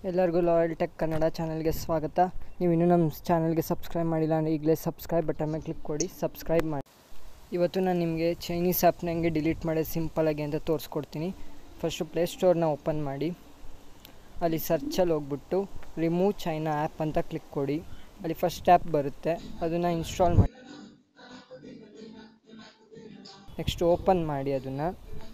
ಎಲ್ಲರಿಗೂ loyal tech Kannada ಚಾನಲ್ಗೆ ಸ್ವಾಗತ ನೀವು ಇನ್ನೂ ನಮ್ಮ ಚಾನಲ್ಗೆ ಸಬ್ಸ್ಕ್ರೈಬ್ ಮಾಡಿಲ್ಲ ಅಂದರೆ ಈಗಲೇ ಸಬ್ಸ್ಕ್ರೈಬ್ ಬಟನ್ ಮೇಲೆ ಕ್ಲಿಕ್ ಕೊಡಿ ಸಬ್ಸ್ಕ್ರೈಬ್ ಮಾಡಿ ಇವತ್ತು ನಾನು ನಿಮಗೆ ಚೈನೀಸ್ ಆ್ಯಪ್ನ ಹೆಂಗೆ ಡಿಲೀಟ್ ಮಾಡೋದು ಸಿಂಪಲಾಗಿ ಅಂತ ತೋರಿಸ್ಕೊಡ್ತೀನಿ ಫಸ್ಟು ಪ್ಲೇಸ್ಟೋರ್ನ ಓಪನ್ ಮಾಡಿ ಅಲ್ಲಿ ಸರ್ಚಲ್ಲಿ ಹೋಗ್ಬಿಟ್ಟು ರಿಮೂವ್ ಚೈನಾ ಆ್ಯಪ್ ಅಂತ ಕ್ಲಿಕ್ ಕೊಡಿ ಅಲ್ಲಿ ಫಸ್ಟ್ ಆ್ಯಪ್ ಬರುತ್ತೆ ಅದನ್ನು ಇನ್ಸ್ಟಾಲ್ ಮಾಡಿ ನೆಕ್ಸ್ಟ್ ಓಪನ್ ಮಾಡಿ ಅದನ್ನು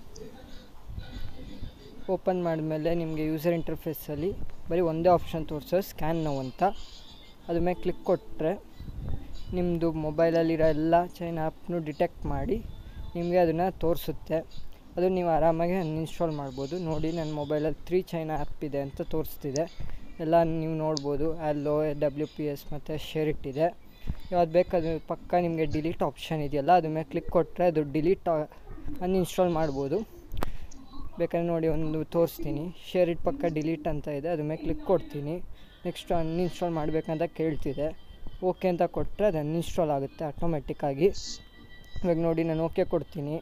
ಓಪನ್ ಮಾಡಿದ್ಮೇಲೆ ನಿಮಗೆ ಯೂಸರ್ ಇಂಟರ್ಫೇಸಲ್ಲಿ ಬರೀ ಒಂದೇ ಆಪ್ಷನ್ ತೋರಿಸೋ ಸ್ಕ್ಯಾನ್ ನೋವು ಅಂತ ಅದ್ರ ಮೇಲೆ ಕ್ಲಿಕ್ ಕೊಟ್ಟರೆ ನಿಮ್ಮದು ಮೊಬೈಲಲ್ಲಿರೋ ಎಲ್ಲ ಚೈನಾ ಆ್ಯಪ್ನು ಡಿಟೆಕ್ಟ್ ಮಾಡಿ ನಿಮಗೆ ಅದನ್ನು ತೋರಿಸುತ್ತೆ ಅದು ನೀವು ಆರಾಮಾಗಿ ಅನ್ಇನ್ಸ್ಟಾಲ್ ಮಾಡ್ಬೋದು ನೋಡಿ ನನ್ನ ಮೊಬೈಲಲ್ಲಿ ತ್ರೀ ಚೈನಾ ಆ್ಯಪ್ ಇದೆ ಅಂತ ತೋರಿಸ್ತಿದೆ ಎಲ್ಲ ನೀವು ನೋಡ್ಬೋದು ಅಲ್ಲೋ ಡಬ್ಲ್ಯೂ ಪಿ ಎಸ್ ಮತ್ತು ಶೇರಿಟ್ ಇದೆ ಯಾವ್ದು ಬೇಕು ಅದು ಪಕ್ಕ ನಿಮಗೆ ಡಿಲೀಟ್ ಆಪ್ಷನ್ ಇದೆಯಲ್ಲ ಅದ್ರ ಮೇಲೆ ಕ್ಲಿಕ್ ಕೊಟ್ಟರೆ ಅದು ಡಿಲೀಟ್ ಅನ್ಇನ್ಸ್ಟಾಲ್ ಮಾಡ್ಬೋದು ಬೇಕಾದ್ರೆ ನೋಡಿ ಒಂದು ತೋರಿಸ್ತೀನಿ ಶೇರ್ ಇಟ್ ಪಕ್ಕ ಡಿಲೀಟ್ ಅಂತ ಇದೆ ಅದ್ರ ಮೇಲೆ ಕ್ಲಿಕ್ ಕೊಡ್ತೀನಿ ನೆಕ್ಸ್ಟ್ ಅನ್ಇನ್ಸ್ಟಾಲ್ ಮಾಡಬೇಕಂತ ಕೇಳ್ತಿದೆ ಓಕೆ ಅಂತ ಕೊಟ್ಟರೆ ಅದು ಅನ್ಇನ್ಸ್ಟಾಲ್ ಆಗುತ್ತೆ ಆಟೋಮೆಟಿಕ್ಕಾಗಿ ಇವಾಗ ನೋಡಿ ನಾನು ಓಕೆ ಕೊಡ್ತೀನಿ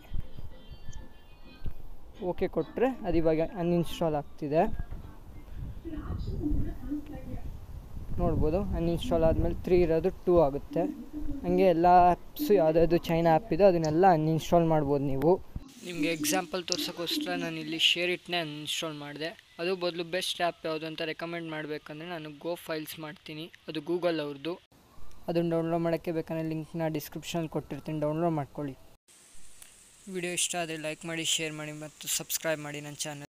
ಓಕೆ ಕೊಟ್ಟರೆ ಅದು ಇವಾಗ ಅನ್ಇನ್ಸ್ಟಾಲ್ ಆಗ್ತಿದೆ ನೋಡ್ಬೋದು ಅನ್ಇನ್ಸ್ಟಾಲ್ ಆದಮೇಲೆ ತ್ರೀ ಇರೋದು ಟೂ ಆಗುತ್ತೆ ಹಂಗೆ ಎಲ್ಲ ಆ್ಯಪ್ಸು ಯಾವುದಾದ್ರು ಚೈನಾ ಆ್ಯಪ್ ಇದೆ ಅದನ್ನೆಲ್ಲ ಅನ್ಇನ್ಸ್ಟಾಲ್ ಮಾಡ್ಬೋದು ನೀವು ನಿಮಗೆ ಎಕ್ಸಾಂಪಲ್ ತೋರ್ಸೋಕ್ಕೋಸ್ಕರ ನಾನು ಇಲ್ಲಿ ಶೇರ್ ಇಟ್ನೇ ಅನ್ಇನ್ಸ್ಟಾಲ್ ಮಾಡಿದೆ ಅದು ಬದಲು ಬೆಸ್ಟ್ ಆ್ಯಪ್ ಯಾವುದು ಅಂತ ರೆಕಮೆಂಡ್ ಮಾಡಬೇಕಂದ್ರೆ ನಾನು ಗೋ ಫೈಲ್ಸ್ ಮಾಡ್ತೀನಿ ಅದು ಗೂಗಲ್ ಅವ್ರದ್ದು ಅದನ್ನು ಡೌನ್ಲೋಡ್ ಮಾಡೋಕ್ಕೆ ಬೇಕಂದ್ರೆ ಲಿಂಕ್ನ ಡಿಸ್ಕ್ರಿಪ್ಷನಲ್ಲಿ ಕೊಟ್ಟಿರ್ತೀನಿ ಡೌನ್ಲೋಡ್ ಮಾಡ್ಕೊಳ್ಳಿ ವಿಡಿಯೋ ಇಷ್ಟ ಆದರೆ ಲೈಕ್ ಮಾಡಿ ಶೇರ್ ಮಾಡಿ ಮತ್ತು ಸಬ್ಸ್ಕ್ರೈಬ್ ಮಾಡಿ ನನ್ನ ಚಾನಲ್